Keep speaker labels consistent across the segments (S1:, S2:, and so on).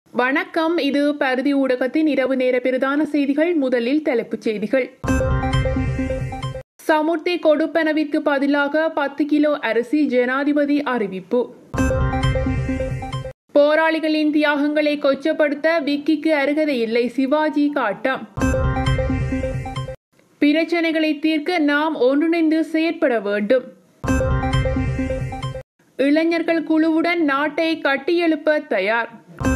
S1: வணக்கம் இது பருதி ஊடகத்தின் இரவு நேர பிரதான செய்திகள் முதலில் தலைப்புச் செய்திகள் சமுர்த்தி கொடுப்பனவிற்கு பதிலாக பத்து கிலோ அரிசி ஜனாதிபதி அறிவிப்பு போராளிகளின் தியாகங்களை கொச்சப்படுத்த விக்கிக்கு அருகதை இல்லை சிவாஜி காட்டம் பிரச்சனைகளை தீர்க்க நாம் ஒன்றிணைந்து செயற்பட வேண்டும் இளைஞர்கள் குழுவுடன் நாட்டை கட்டியெழுப்ப தயார்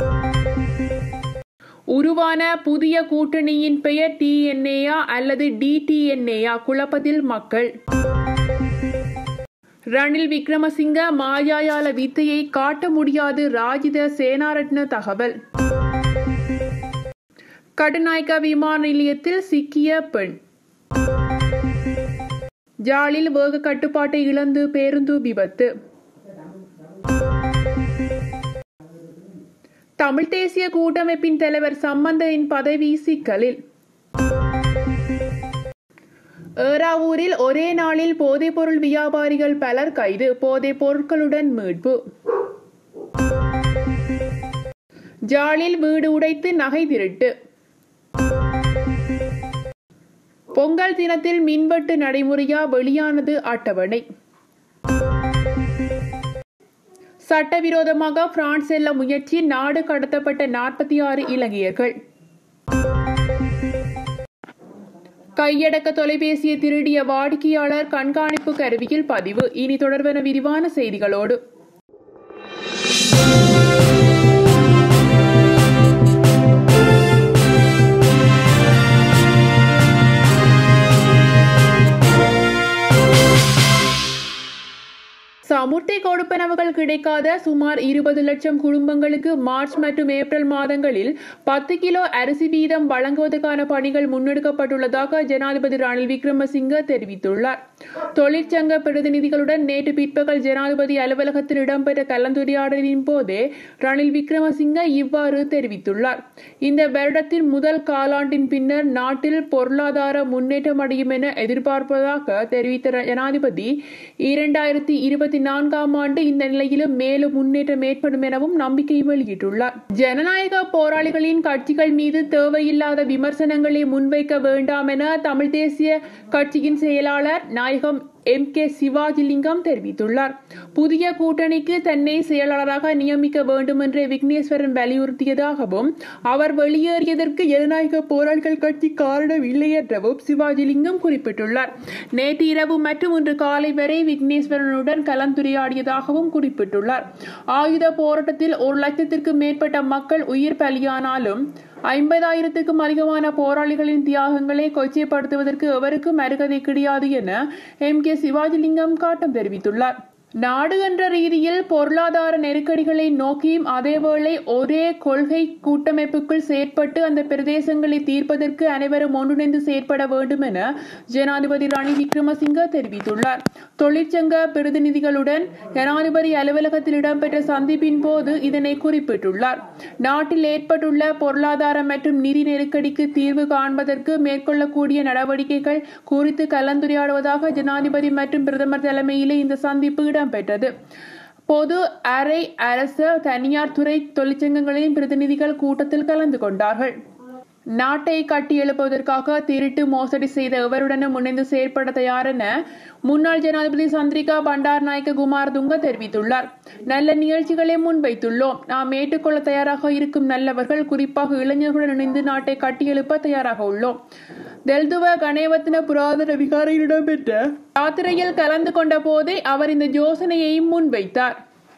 S1: உருவான புதிய கூட்டணியின் பெயர் டிஎன்ஏயா அல்லது டிடிஎன்ஏயா குழப்பத்தில் மக்கள் ரணில் விக்ரமசிங்க மாயாயால வித்தையை காட்ட முடியாது ராஜித சேனாரட்ன தகவல் கடுநாயக்க விமான நிலையத்தில் சிக்கிய பெண் ஜாலில் வேக கட்டுப்பாட்டை இழந்து பேருந்து விபத்து தமிழ் தேசிய கூட்டமைப்பின் தலைவர் சம்பந்தனின் பதவி சிக்கலில் ஏறாவூரில் ஒரே நாளில் போதைப்பொருள் வியாபாரிகள் பலர் கைது போதைப் பொருட்களுடன் மீட்பு ஜாலில் வீடு உடைத்து நகை திருட்டு பொங்கல் தினத்தில் மின்வெட்டு நடைமுறையா வெளியானது அட்டவணை சட்டவிரோதமாக பிரான்ஸ் செல்ல முயற்சி நாடு கடத்தப்பட்ட நாற்பத்தி ஆறு இலங்கையர்கள் கையடக்க தொலைபேசியை திருடிய வாடிக்கையாளர் கண்காணிப்பு கருவியில் பதிவு இனி தொடர்பான விரிவான செய்திகளோடு சமுர்த்தி கொடுப்பனவுகள் கிடைக்காத சுமார் இருபது லட்சம் குடும்பங்களுக்கு மார்ச் மற்றும் ஏப்ரல் மாதங்களில் பத்து கிலோ அரிசி வீதம் வழங்குவதற்கான பணிகள் முன்னெடுக்கப்பட்டுள்ளதாக ஜனாதிபதி ரணில் விக்ரமசிங்க தெரிவித்துள்ளார் தொழிற்சங்க பிரதிநிதிகளுடன் நேற்று பிற்பகல் ஜனாதிபதி அலுவலகத்தில் இடம்பெற்ற கலந்துரையாடலின் போதே ரணில் விக்ரமசிங்க இவ்வாறு தெரிவித்துள்ளார் இந்த வருடத்தின் முதல் காலாண்டின் பின்னர் நாட்டில் பொருளாதார முன்னேற்றம் அடையும் என எதிர்பார்ப்பதாக தெரிவித்த ஜனாதிபதி இரண்டாயிரத்தி இருபத்தி இருபத்தி நான்காம் ஆண்டு இந்த நிலையிலும் மேலும் முன்னேற்றம் ஏற்படும் எனவும் நம்பிக்கை வெளியிட்டுள்ளார் ஜனநாயக போராளிகளின் கட்சிகள் மீது தேவையில்லாத விமர்சனங்களை முன்வைக்க வேண்டாம் என தமிழ் தேசிய கட்சியின் செயலாளர் நாயகம் எம் கே சிவாஜிலிங்கம் தெரிவித்துள்ளார் புதிய கூட்டணிக்கு தன்னை செயலாளராக நியமிக்க வேண்டும் என்று விக்னேஸ்வரன் வலியுறுத்தியதாகவும் அவர் வெளியேறியதற்கு ஜனநாயக போராளிகள் கட்சி காரணம் இல்லை என்றவும் சிவாஜிலிங்கம் குறிப்பிட்டுள்ளார் நேற்று இரவு மற்றும் இன்று காலை வரை விக்னேஸ்வரனுடன் கலந்துரையாடியதாகவும் குறிப்பிட்டுள்ளார் ஆயுத போராட்டத்தில் ஒரு லட்சத்திற்கும் மேற்பட்ட மக்கள் உயிர் பலியானாலும் ஐம்பதாயிரத்துக்கும் அதிகமான போராளிகளின் தியாகங்களை கொச்சைப்படுத்துவதற்கு எவருக்கும் அருகதை கிடையாது என எம் கே சிவாஜிலிங்கம் காட்டம் தெரிவித்துள்ளார் நாடு என்ற ரீதியில் பொருளாதார நெருக்கடிகளை நோக்கியும் அதேவேளை ஒரே கொள்கை கூட்டமைப்புக்குள் செயற்பட்டு அந்த பிரதேசங்களை தீர்ப்பதற்கு அனைவரும் ஒன்றிணைந்து செயற்பட வேண்டும் என ஜனாதிபதி ரணில் விக்ரமசிங்க தெரிவித்துள்ளார் தொழிற்சங்க பிரதிநிதிகளுடன் ஜனாதிபதி அலுவலகத்தில் இடம்பெற்ற சந்திப்பின் போது இதனை குறிப்பிட்டுள்ளார் நாட்டில் ஏற்பட்டுள்ள பொருளாதார மற்றும் நிதி நெருக்கடிக்கு தீர்வு காண்பதற்கு மேற்கொள்ளக்கூடிய நடவடிக்கைகள் குறித்து கலந்துரையாடுவதாக ஜனாதிபதி மற்றும் பிரதமர் தலைமையிலே இந்த சந்திப்பு இடம்பெற்றது பொது அரை அரசு தனியார் துறை தொழிற்சங்கங்களின் பிரதிநிதிகள் கூட்டத்தில் கலந்து கொண்டார்கள் நாட்டை கட்டி எழுப்புவதற்காக திருட்டு மோசடி செய்த எவருடனும் இணைந்து செயற்பட தயார் என முன்னாள் ஜனாதிபதி சந்திரிகா பண்டார் நாயக்க குமார் துங்க தெரிவித்துள்ளார் நல்ல நிகழ்ச்சிகளை முன்வைத்துள்ளோம் நாம் ஏற்றுக்கொள்ள தயாராக இருக்கும் நல்லவர்கள் குறிப்பாக இளைஞர்களுடன் இணைந்து நாட்டை கட்டியெழுப்ப தயாராக உள்ளோம் தெல்துவ கணேவத்தின புராதன விகாரையில் இடம்பெற்ற யாத்திரையில் கலந்து கொண்ட போதே அவர் இந்த யோசனையை முன்வைத்தார்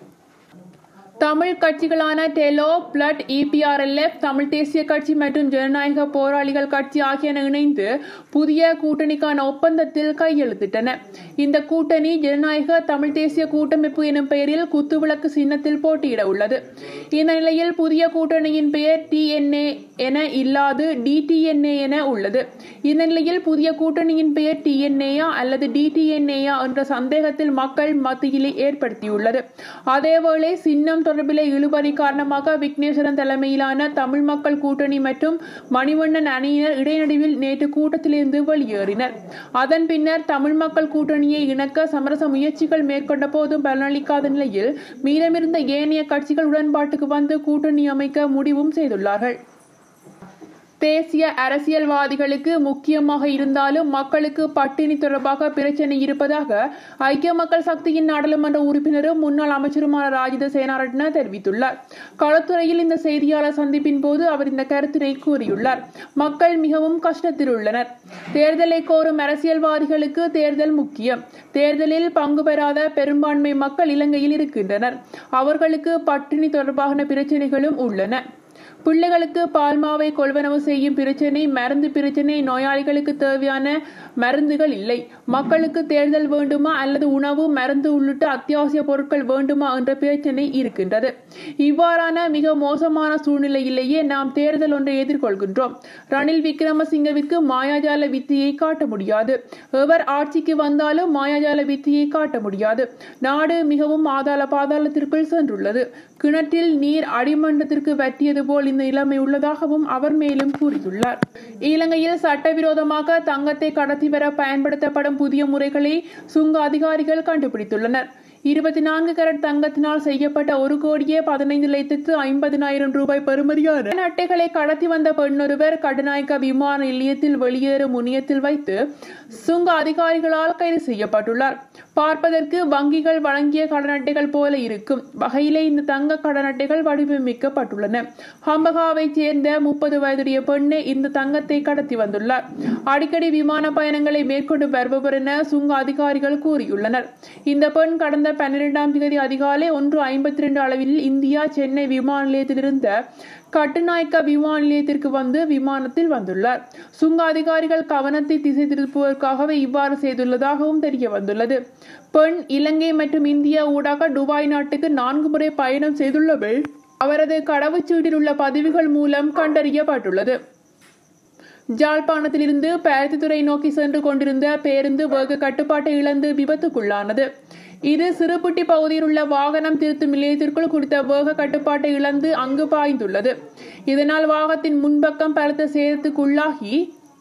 S1: தமிழ் கட்சிகளான டெலோ பிளட் இபிஆர்எல்எஃப் தமிழ் தேசிய கட்சி மற்றும் ஜனநாயக போராளிகள் கட்சி ஆகியன இணைந்து புதிய கூட்டணிக்கான ஒப்பந்தத்தில் கையெழுத்திட்டன இந்த கூட்டணி ஜனநாயக தமிழ் தேசிய கூட்டமைப்பு எனும் பெயரில் குத்துவிளக்கு சின்னத்தில் போட்டியிட உள்ளது இந்த நிலையில் புதிய கூட்டணியின் பெயர் டிஎன்ஏ என இல்லாது டிடிஎன்ஏ என உள்ளது இந்த நிலையில் புதிய கூட்டணியின் பெயர் டிஎன்ஏயா அல்லது டிடிஎன்ஏயா என்ற சந்தேகத்தில் மக்கள் மத்தியிலே ஏற்படுத்தியுள்ளது அதேவேளை சின்னம் தொடர்பிலே இழுபறி காரணமாக விக்னேஸ்வரன் தலைமையிலான தமிழ் மக்கள் கூட்டணி மற்றும் மணிவண்ணன் அணியினர் இடைநடுவில் நேற்று கூட்டத்திலிருந்து வெளியேறினர் அதன் பின்னர் தமிழ் மக்கள் கூட்டணியை இணக்க சமரச முயற்சிகள் மேற்கொண்ட போதும் பலனளிக்காத நிலையில் மீதமிருந்த ஏனைய கட்சிகள் உடன்பாட்டுக்கு வந்து கூட்டணி அமைக்க முடிவும் செய்துள்ளார்கள் தேசிய அரசியல்வாதிகளுக்கு முக்கியமாக இருந்தாலும் மக்களுக்கு பட்டினி தொடர்பாக பிரச்சினை இருப்பதாக ஐக்கிய மக்கள் சக்தியின் நாடாளுமன்ற உறுப்பினரும் முன்னாள் அமைச்சருமான ராஜித சேனாரட்ன தெரிவித்துள்ளார் களத்துறையில் இந்த செய்தியாளர் சந்திப்பின் போது அவர் இந்த கருத்தினை கூறியுள்ளார் மக்கள் மிகவும் கஷ்டத்தில் உள்ளனர் தேர்தலை கோரும் அரசியல்வாதிகளுக்கு தேர்தல் முக்கியம் தேர்தலில் பங்கு பெறாத பெரும்பான்மை மக்கள் இலங்கையில் இருக்கின்றனர் அவர்களுக்கு பட்டினி தொடர்பான பிரச்சனைகளும் உள்ளன பிள்ளைகளுக்கு பால்மாவை கொள்வனவு செய்யும் பிரச்சினை மருந்து பிரச்சினை நோயாளிகளுக்கு தேவையான மருந்துகள் இல்லை மக்களுக்கு தேர்தல் வேண்டுமா அல்லது உணவு மருந்து உள்ளிட்ட அத்தியாவசிய பொருட்கள் வேண்டுமா என்ற பிரச்சினை இருக்கின்றது இவ்வாறான மிக மோசமான சூழ்நிலையிலேயே நாம் தேர்தல் ஒன்றை எதிர்கொள்கின்றோம் ரணில் விக்ரமசிங்கவிற்கு மாயாஜால வித்தியை காட்ட முடியாது எவர் ஆட்சிக்கு வந்தாலும் மாயாஜால வித்தியை காட்ட முடியாது நாடு மிகவும் ஆதாள பாதாளத்திற்குள் சென்றுள்ளது கிணற்றில் நீர் அடிமண்டத்திற்கு வற்றியது போல் இந்த நிலைமை உள்ளதாகவும் அவர் மேலும் கூறியுள்ளார் இலங்கையில் சட்டவிரோதமாக தங்கத்தை கடத்தி வர பயன்படுத்தப்படும் புதிய முறைகளை சுங்க அதிகாரிகள் கண்டுபிடித்துள்ளனர் இருபத்தி நான்கு கரட் தங்கத்தினால் செய்யப்பட்ட ஒரு கோடியே பதினைந்து லட்சத்து ஐம்பதினாயிரம் ரூபாய் பெறுமதியான அட்டைகளை கடத்தி வந்த பெண்ணொருவர் கடுநாயக்க விமான நிலையத்தில் வெளியேறும் முனையத்தில் வைத்து சுங்க அதிகாரிகளால் கைது செய்யப்பட்டுள்ளார் பார்ப்பதற்கு வங்கிகள் வழங்கிய கடன் அட்டைகள் போல இருக்கும் வகையிலே இந்த தங்க கடன் அட்டைகள் வடிவமைக்கப்பட்டுள்ளன ஹம்பகாவைச் சேர்ந்த முப்பது வயதுடைய பெண்ணே இந்த தங்கத்தை கடத்தி வந்துள்ளார் அடிக்கடி விமான பயணங்களை மேற்கொண்டு வருபவர் என சுங்க அதிகாரிகள் கூறியுள்ளனர் இந்த பெண் கடந்த பன்னிரெண்டாம் தேதி அதிகாலை ஒன்று ஐம்பத்தி ரெண்டு அளவில் இந்தியா சென்னை விமான நிலையத்திலிருந்த கட்டுநாயக்க விமான நிலையத்திற்கு வந்து விமானத்தில் வந்துள்ளார் சுங்க அதிகாரிகள் கவனத்தை திசை திருப்புவதற்காகவே இவ்வாறு செய்துள்ளதாகவும் தெரிய வந்துள்ளது பெண் இலங்கை மற்றும் இந்தியா ஊடாக துபாய் நாட்டுக்கு நான்கு முறை பயணம் செய்துள்ளவை அவரது கடவுச்சீட்டில் உள்ள பதிவுகள் மூலம் கண்டறியப்பட்டுள்ளது ஜாழ்ப்பாணத்திலிருந்து பருத்தித்துறை நோக்கி சென்று கொண்டிருந்த பேருந்து வேக கட்டுப்பாட்டை இழந்து விபத்துக்குள்ளானது இது சிறுபுட்டி பகுதியில் உள்ள வாகனம் திருத்தும் நிலையத்திற்குள் குறித்த வேக கட்டுப்பாட்டை இழந்து அங்கு பாய்ந்துள்ளது இதனால் வாகனத்தின் முன்பக்கம் பலத்த சேதத்துக்குள்ளாகி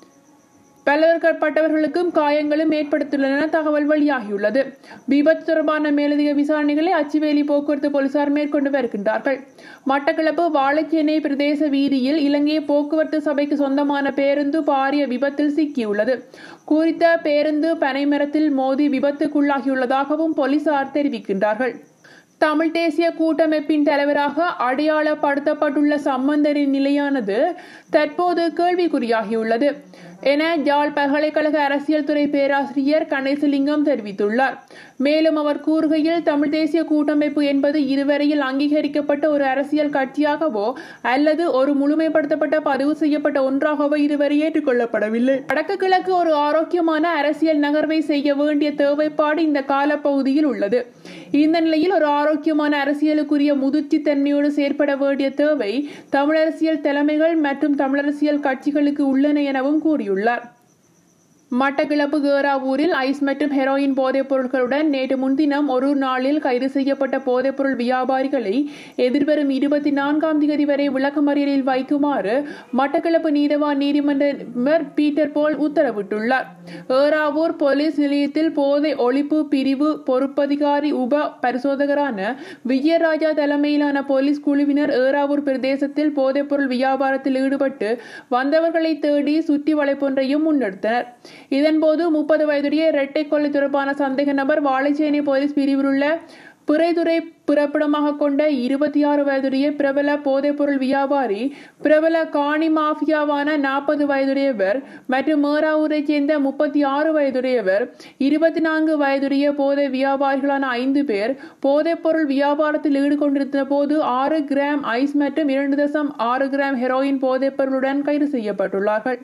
S1: பலவர்க்கப்பட்டவர்களுக்கும் காயங்களும் ஏற்படுத்தியுள்ளன தகவல் வெளியாகியுள்ளது விபத்து தொடர்பான மேலதிக விசாரணைகளை அச்சுவேலி போக்குவரத்து போலீசார் மேற்கொண்டு வருகின்றார்கள் மட்டக்களப்பு வாழைச்சேனை பிரதேச வீதியில் இலங்கை போக்குவரத்து சபைக்கு சொந்தமான பேருந்து பாரிய விபத்தில் சிக்கியுள்ளது குறித்த பேருந்து பனைமரத்தில் மோதி விபத்துக்குள்ளாகியுள்ளதாகவும் போலீசார் தெரிவிக்கின்றார்கள் தமிழ் தேசிய கூட்டமைப்பின் தலைவராக அடையாளப்படுத்தப்பட்டுள்ள சம்பந்தரின் நிலையானது தற்போது கேள்விக்குறியாகியுள்ளது என யாழ் பல்கலைக்கழக அரசியல் துறை பேராசிரியர் கணேசலிங்கம் தெரிவித்துள்ளார் மேலும் அவர் கூறுகையில் தமிழ் தேசிய கூட்டமைப்பு என்பது இதுவரையில் அங்கீகரிக்கப்பட்ட ஒரு அரசியல் கட்சியாகவோ அல்லது ஒரு முழுமைப்படுத்தப்பட்ட பதிவு செய்யப்பட்ட ஒன்றாகவோ இதுவரை ஏற்றுக்கொள்ளப்படவில்லை வடக்கு கிழக்கு ஒரு ஆரோக்கியமான அரசியல் நகர்வை செய்ய வேண்டிய தேவைப்பாடு இந்த காலப்பகுதியில் உள்ளது இந்த நிலையில் ஒரு ஆரோக்கியமான அரசியலுக்குரிய முதிர்ச்சி தன்மையோடு செயற்பட வேண்டிய தேவை தமிழரசியல் தலைமைகள் மற்றும் தமிழரசியல் கட்சிகளுக்கு உள்ளன எனவும் கூறியுள்ளார் மட்டக்கிளப்பு கேராவூரில் ஐஸ் மற்றும் ஹெரோயின் போதைப் பொருட்களுடன் நேற்று முன்தினம் ஒரு நாளில் கைது செய்யப்பட்ட போதைப்பொருள் வியாபாரிகளை எதிர்வரும் இருபத்தி நான்காம் தேதி வரை விளக்கமறியலில் வைக்குமாறு மட்டக்களப்பு நீதவான் நீதிமன்ற பீட்டர் போல் உத்தரவிட்டுள்ளார் ஏறாவூர் போலீஸ் நிலையத்தில் போதை ஒழிப்பு பிரிவு பொறுப்பதிகாரி உப பரிசோதகரான விஜயராஜா தலைமையிலான போலீஸ் குழுவினர் ஏறாவூர் பிரதேசத்தில் போதைப்பொருள் வியாபாரத்தில் ஈடுபட்டு வந்தவர்களை தேடி சுற்றி வளைப்பொன்றையும் முன்னெடுத்தனர் இதன்போது முப்பது வயதுடைய இரட்டை கொலை தொடர்பான சந்தேக நபர் வாழைச்சேனை போலீஸ் பிரிவில் உள்ள பிறைதுறை பிறப்பிடமாக கொண்ட இருபத்தி ஆறு வயதுடைய பிரபல போதைப்பொருள் வியாபாரி பிரபல காணி மாஃபியாவான நாற்பது வயதுடையவர் மற்றும் மேராவூரைச் சேர்ந்த முப்பத்தி ஆறு வயதுடையவர் இருபத்தி நான்கு வயதுடைய போதை வியாபாரிகளான ஐந்து பேர் போதைப்பொருள் வியாபாரத்தில் ஈடுகொண்டிருந்த போது ஆறு கிராம் ஐஸ் மற்றும் இரண்டு தசம் ஆறு கிராம் ஹெரோயின் போதைப்பொருளுடன் கைது செய்யப்பட்டுள்ளார்கள்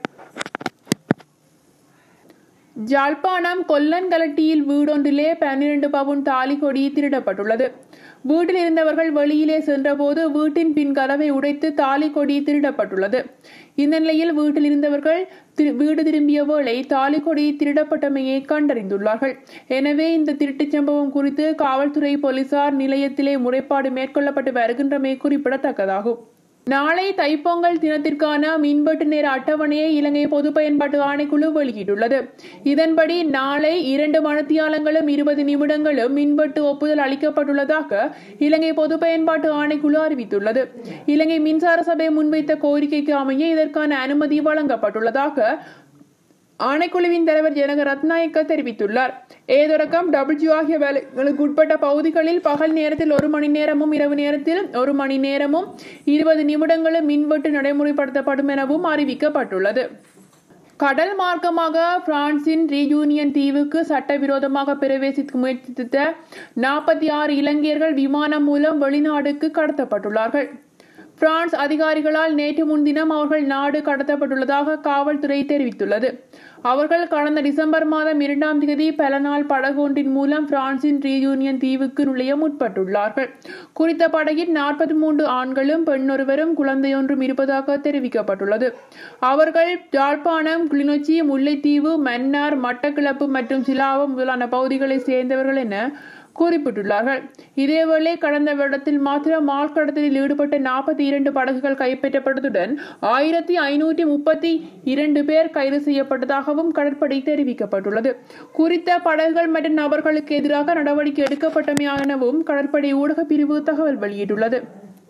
S1: ஜாழ்ப்பாணம் கொல்லன்கலட்டியில் வீடொன்றிலே பன்னிரண்டு பவுன் தாலி கொடி திருடப்பட்டுள்ளது வீட்டில் இருந்தவர்கள் வெளியிலே சென்றபோது வீட்டின் பின் கதவை உடைத்து தாலி கொடி திருடப்பட்டுள்ளது இந்த நிலையில் வீட்டில் இருந்தவர்கள் திரு- வீடு திரும்பிய வேளை தாலி கொடி திருடப்பட்டமையை கண்டறிந்துள்ளார்கள் எனவே இந்த திருட்டுச் சம்பவம் குறித்து காவல்துறை போலீசார் நிலையத்திலே முறைப்பாடு மேற்கொள்ளப்பட்டு வருகின்றமை குறிப்பிடத்தக்கதாகும் நாளை தைப்பொங்கல் தினத்திற்கான மின்வெட்டு நேர அட்டவணையை இலங்கை பொது பயன்பாட்டு ஆணைக்குழு வெளியிட்டுள்ளது இதன்படி நாளை இரண்டு மணித்தியாலங்களும் இருபது நிமிடங்களும் மின்வெட்டு ஒப்புதல் அளிக்கப்பட்டுள்ளதாக இலங்கை பொது பயன்பாட்டு ஆணைக்குழு அறிவித்துள்ளது இலங்கை மின்சார சபை முன்வைத்த கோரிக்கைக்கு அமைய இதற்கான அனுமதி வழங்கப்பட்டுள்ளதாக ஆணைக்குழுவின் தலைவர் ஜனக ரத்நாயக்க தெரிவித்துள்ளார் ஏ தொடக்கம் டபிள்யூ ஆகிய வேலைகளுக்கு உட்பட்ட பகுதிகளில் பகல் நேரத்தில் ஒரு மணி நேரமும் இரவு நேரத்தில் ஒரு மணி நேரமும் இருபது நிமிடங்களும் மின்வெட்டு நடைமுறைப்படுத்தப்படும் எனவும் அறிவிக்கப்பட்டுள்ளது கடல் மார்க்கமாக பிரான்சின் ரீயூனியன் தீவுக்கு சட்டவிரோதமாக பிரவேசிக்க முயற்சித்த நாற்பத்தி ஆறு இலங்கையர்கள் விமானம் மூலம் வெளிநாடுக்கு கடத்தப்பட்டுள்ளார்கள் பிரான்ஸ் அதிகாரிகளால் நேற்று முன்தினம் அவர்கள் நாடு கடத்தப்பட்டுள்ளதாக காவல்துறை தெரிவித்துள்ளது அவர்கள் கடந்த டிசம்பர் மாதம் இரண்டாம் தேதி பல நாள் படகு ஒன்றின் மூலம் பிரான்சின் ரீயூனியன் தீவுக்கு நுழைய முற்பட்டுள்ளார்கள் குறித்த படகில் நாற்பத்தி மூன்று ஆண்களும் பெண்ணொருவரும் குழந்தையொன்றும் இருப்பதாக தெரிவிக்கப்பட்டுள்ளது அவர்கள் யாழ்ப்பாணம் கிளிநொச்சி முல்லைத்தீவு மன்னார் மட்டக்கிளப்பு மற்றும் சிலாவம் முதலான பகுதிகளைச் சேர்ந்தவர்கள் என குறிப்பிட்டுள்ளார்கள் இதேவேளை கடந்த வருடத்தில் மாத்திரம் மால் கடத்தலில் ஈடுபட்ட நாற்பத்தி இரண்டு படகுகள் கைப்பற்றப்பட்டதுடன் ஆயிரத்தி ஐநூற்றி முப்பத்தி இரண்டு பேர் கைது செய்யப்பட்டதாகவும் கடற்படை தெரிவிக்கப்பட்டுள்ளது குறித்த படகுகள் மற்றும் நபர்களுக்கு எதிராக நடவடிக்கை எடுக்கப்பட்டமையானவும் கடற்படை ஊடக பிரிவு தகவல் வெளியிட்டுள்ளது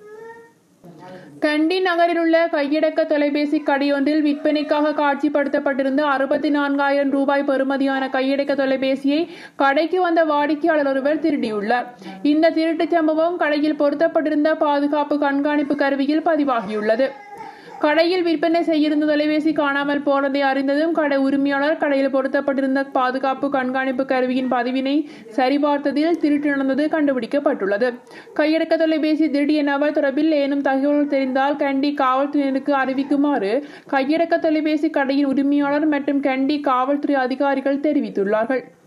S1: கண்டி நகரில் உள்ள கையடக்க தொலைபேசி கடையொன்றில் விற்பனைக்காக காட்சிப்படுத்தப்பட்டிருந்த அறுபத்தி நான்காயிரம் ரூபாய் பெறுமதியான கையடக்க தொலைபேசியை கடைக்கு வந்த வாடிக்கையாளர் ஒருவர் திருடியுள்ளார் இந்த திருட்டுச் சம்பவம் கடையில் பொருத்தப்பட்டிருந்த பாதுகாப்பு கண்காணிப்பு கருவியில் பதிவாகியுள்ளது கடையில் விற்பனை செய்திருந்த தொலைபேசி காணாமல் போனதை அறிந்ததும் கடை உரிமையாளர் கடையில் பொருத்தப்பட்டிருந்த பாதுகாப்பு கண்காணிப்பு கருவியின் பதிவினை சரிபார்த்ததில் திருட்டு நடந்தது கண்டுபிடிக்கப்பட்டுள்ளது கையடக்க தொலைபேசி திருடிய நபர் தொடர்பில் ஏனும் தகவல் தெரிந்தால் கண்டி காவல்துறையினருக்கு அறிவிக்குமாறு கையடக்க தொலைபேசி கடையின் உரிமையாளர் மற்றும் கண்டி காவல்துறை அதிகாரிகள் தெரிவித்துள்ளார்கள்